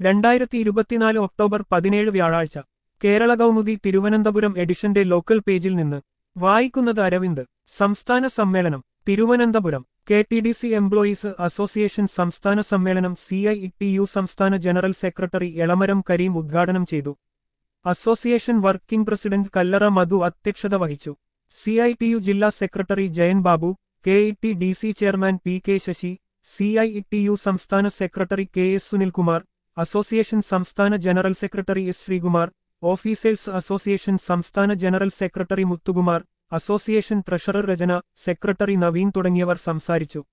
രണ്ടായിരത്തി ഇരുപത്തിനാല് ഒക്ടോബർ പതിനേഴ് വ്യാഴാഴ്ച കേരള കൗമുദി തിരുവനന്തപുരം എഡിഷന്റെ ലോക്കൽ പേജിൽ നിന്ന് വായിക്കുന്നത് അരവിന്ദ് സംസ്ഥാന സമ്മേളനം Thiruvananthapuram K T D C employees association സംസ്ഥാന സമ്മേളനം സി ഐ ടി യു സംസ്ഥാന ജനറൽ സെക്രട്ടറി എളമരം കരീം ഉദ്ഘാടനം ചെയ്തു association working president Kallara Madhu അധ്യക്ഷത വഹിച്ചു സി ഐ ടി യു ജില്ലാ സെക്രട്ടറി Jayan Babu K E T D C chairman P K Sasi C I T U സംസ്ഥാന secretary K S Sunilkumar association സംസ്ഥാന general secretary S Sreekumar officers association സംസ്ഥാന general secretary Muthukumar association treasurer Rachana secretary Naveen തുടങ്ങിയവർ സംസാരിച്ചു